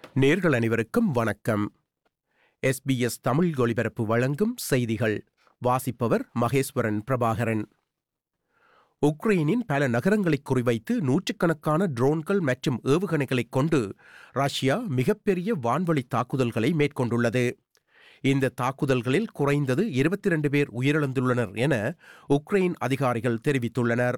நேர்கள் அனைவருக்கும் வணக்கம் எஸ்பிஎஸ் தமிழ் ஒலிபரப்பு வழங்கும் செய்திகள் வாசிப்பவர் மகேஸ்வரன் பிரபாகரன் உக்ரைனின் பல நகரங்களை குறிவைத்து நூற்றுக்கணக்கான ட்ரோன்கள் மற்றும் ஏவுகணைகளைக் கொண்டு ரஷ்யா மிகப்பெரிய வான்வழி தாக்குதல்களை மேற்கொண்டுள்ளது இந்த தாக்குதல்களில் குறைந்தது இருபத்தி ரெண்டு பேர் உயிரிழந்துள்ளனர் என உக்ரைன் அதிகாரிகள் தெரிவித்துள்ளனர்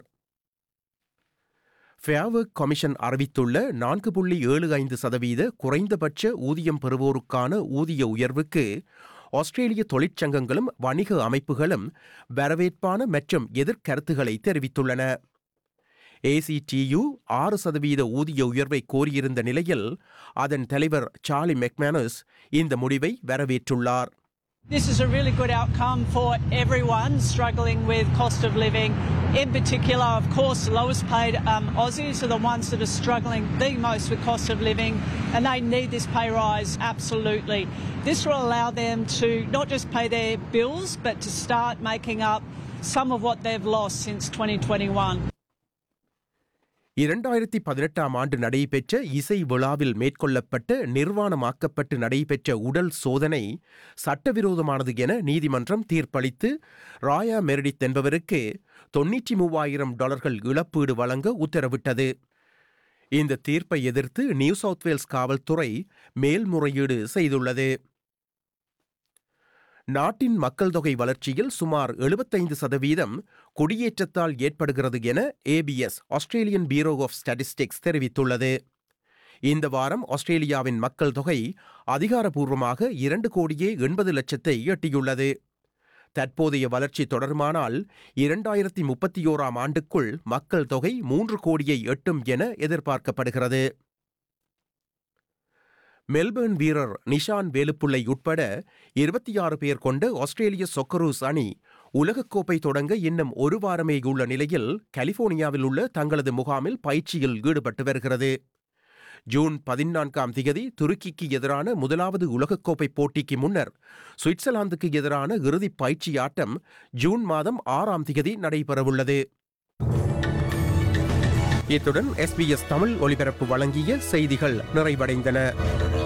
ஃபேவர்க் கமிஷன் அறிவித்துள்ள நான்கு புள்ளி ஏழு ஐந்து சதவீத குறைந்தபட்ச ஊதியம் பெறுவோருக்கான ஊதிய உயர்வுக்கு ஆஸ்திரேலிய தொழிற்சங்கங்களும் வணிக அமைப்புகளும் வரவேற்பான மற்றும் எதிர்கருத்துகளை தெரிவித்துள்ளன ஏசிடியு ஆறு சதவீத ஊதிய உயர்வை கோரியிருந்த நிலையில் அதன் தலைவர் சார்லி மெக்மேனஸ் இந்த முடிவை வரவேற்றுள்ளார் This is a really good outcome for everyone struggling with cost of living. In particular, of course, the lowest paid um, Aussies are the ones that are struggling the most with cost of living, and they need this pay rise absolutely. This will allow them to not just pay their bills, but to start making up some of what they've lost since 2021. இரண்டாயிரத்தி பதினெட்டாம் ஆண்டு நடைபெற்ற இசை விழாவில் மேற்கொள்ளப்பட்ட நிர்வாணமாக்கப்பட்டு நடைபெற்ற உடல் சோதனை சட்டவிரோதமானது என நீதிமன்றம் தீர்ப்பளித்து ராயா மெரிடித் என்பவருக்கு தொன்னூற்றி மூவாயிரம் டாலர்கள் இழப்பீடு வழங்க உத்தரவிட்டது இந்த தீர்ப்பை எதிர்த்து நியூ சவுத் வேல்ஸ் காவல்துறை மேல்முறையீடு செய்துள்ளது நாட்டின் மக்கள் தொகை வளர்ச்சியில் சுமார் எழுபத்தைந்து சதவீதம் குடியேற்றத்தால் ஏற்படுகிறது என ABS Australian Bureau of Statistics தெரிவித்துள்ளது இந்த வாரம் ஆஸ்திரேலியாவின் மக்கள் தொகை அதிகாரப்பூர்வமாக இரண்டு கோடியே எண்பது லட்சத்தை எட்டியுள்ளது தற்போதைய வளர்ச்சி தொடருமானால் இரண்டாயிரத்தி முப்பத்தி ஓராம் ஆண்டுக்குள் மக்கள் தொகை மூன்று கோடியை எட்டும் என எதிர்பார்க்கப்படுகிறது மெல்பர்ன் வீரர் நிஷான் வேலுப்புள்ளை உட்பட இருபத்தி ஆறு பேர் கொண்ட ஆஸ்திரேலிய சொக்கரூஸ் அணி உலகக்கோப்பை தொடங்க இன்னும் ஒரு வாரமே உள்ள நிலையில் கலிபோர்னியாவில் உள்ள தங்களது முகாமில் பயிற்சியில் ஈடுபட்டு வருகிறது ஜூன் பதினான்காம் திகதி துருக்கிக்கு எதிரான முதலாவது உலகக்கோப்பை போட்டிக்கு முன்னர் சுவிட்சர்லாந்துக்கு எதிரான இறுதிப் பயிற்சி ஆட்டம் ஜூன் மாதம் ஆறாம் திகதி நடைபெறவுள்ளது இத்துடன் எஸ்பிஎஸ் தமிழ் ஒலிபரப்பு வழங்கிய செய்திகள் நிறைவடைந்தன